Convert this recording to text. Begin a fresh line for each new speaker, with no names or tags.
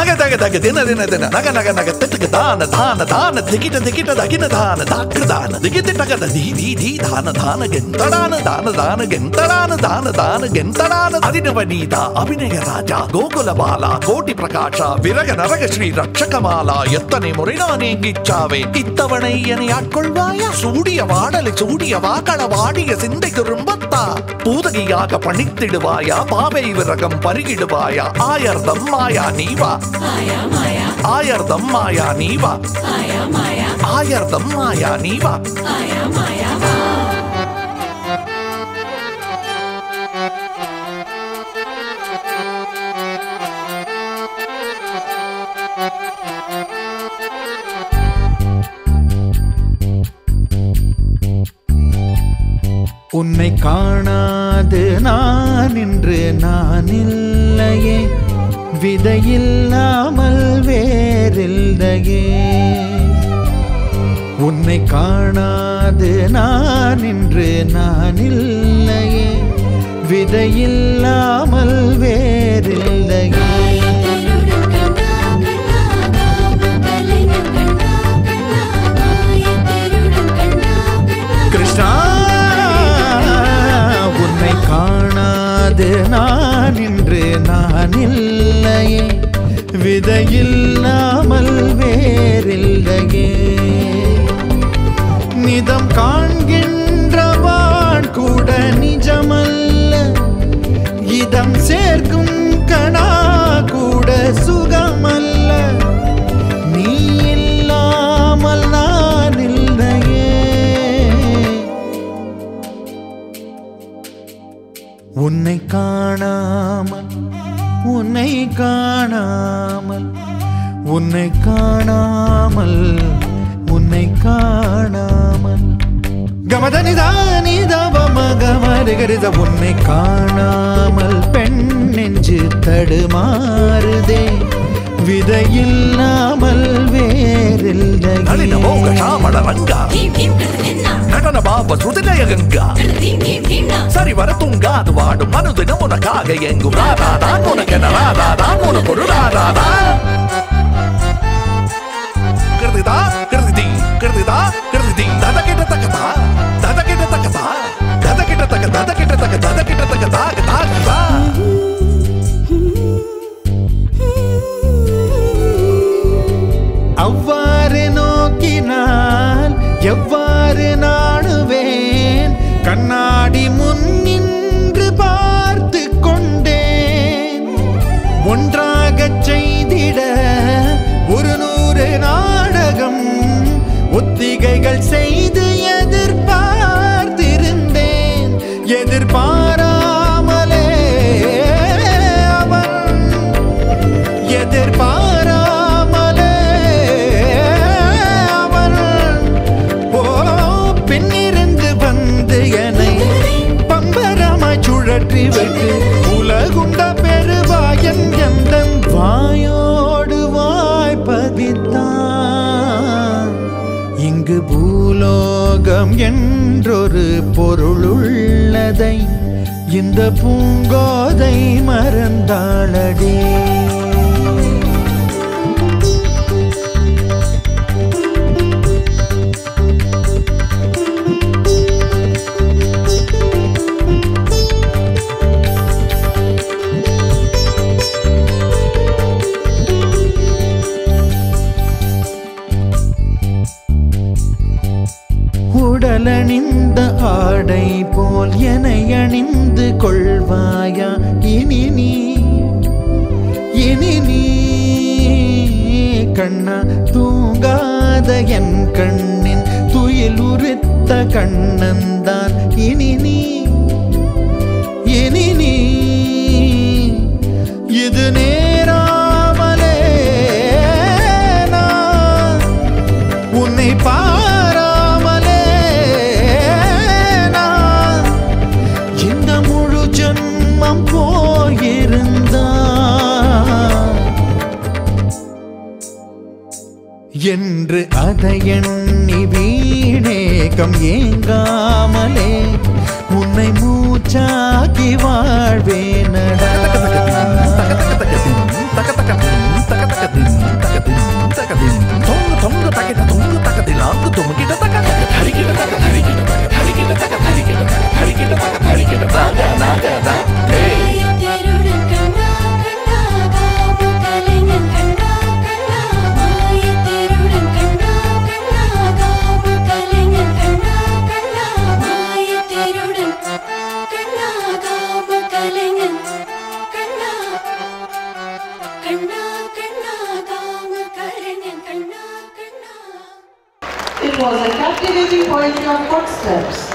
நக தக தக தின தின தின நக நக நக திட்டுக்கு தான தான தான திகிட்ட திகிட்ட தகின தான தாக்கு தான திகிட்டு டகத தி தி தி தான தான கெந்தடான தான தான கெந்தடான தான தான கெந்தடான அதினவனீத அபிநய ராஜா கோகுல பாலா கோட்டி பிரகாஷா விரக நரக ஸ்ரீ ரட்சகமாலா எத்தனை முறை நான் எங்கிச்சாவே இத்தவணை என்னை ஆட்கொள்வாயா சூடிய வாடலை சூடிய வாக்கள வாடிய சிந்தை திரும்பத்தா பூதகியாக பணித்திடுவாயா பாவை விரகம் பருகிடுவாயா ஆயர்தம் மாயா நீவா ஆயர்தம் மாயா நீவா ஆயர்தம் மாயா நீவா
உன்னை காணாது நான் இன்று நான் இல்லையே விதையில்லாமல் வேறில்லையே உன்னை காணாது நான் இன்று நான் இல்லையே விதையில்லாமல் வேறில்லையே கிருஷ்ணா உன்னை காணாது நான் இன்று நான் இல்லையே விதையில்லாமல் வேறில்லையே நிதம் காண்கின்றவான் கூட நிஜமல்ல இதம் சேர்க்கும் கணா கூட சுகமல்ல நீ இல்லாமல் நான் இல்லையே உன்னை காணாமல் உன்னை காணாமல் உன்னை காணாமல் உன்னை காணாமல் கமதனிதானிதவமகமருகரித உன்னை காணாமல் பெண் நெஞ்சு தடுமாறுதே விதையில்லாமல்
நளின மோக
வேறில்லை
ஷாமள ரங்கா நடன பாப சுதிலய கங்கா சரி வர தூங்காது வாடும் மனுதினம் உனக்காக எங்கும் ராதாதான் உனக்கென ராதாதான் உனக்கு ஒரு ராதாதா கிருதிதா கிருதி கிருதிதா கிருதி தத கிட்ட தக்கதா தத கிட்ட தக்கதா தத கிட்ட தக்க தத கிட்ட தக்க தத கிட்ட தக்க தாக தாகதா
அவ்வாறு நோக்கினால் எவ்வாறு நாடுவேன் கண்ணாடி முன் நின்று பார்த்து கொண்டேன் ஒன்றாகச் செய்திட ஒரு நூறு நாடகம் ஒத்திகைகள் செய்து எதிர்பார்த்திருந்தேன் எதிர்பாராமலே அவன் எதிர்பாராமலே அவன் ஓ பின்னிருந்து வந்து என்னை பம்பரமாய் சுழற்றி விட்டு உலகுண்ட பெருவாயன் எந்தன் வாயோடு வாய் பதித்தான் இங்கு பூலோகம் என்றொரு பொருளுள்ளதை இந்த பூங்கோதை மறந்தாளடே உடலணிந்த ஆடை போல் என அணிந்து கொள்வாயா இனி நீ இனி நீ கண்ணா தூங்காத என் கண்ணின் துயில் உரித்த கண்ணந்தான் இனி நீ இனி நீ இது நேராமலே நான் உன்னை பாராமலே நான் இந்த முழு ஜன்மம் போயிருந்தா என்று அதை எண்ணி வீணேகம் ஏங்காமலே உன்னை மூச்சாக்கி வாழ்வேனடா
தக தக தக தக தக
captivating poetry of footsteps.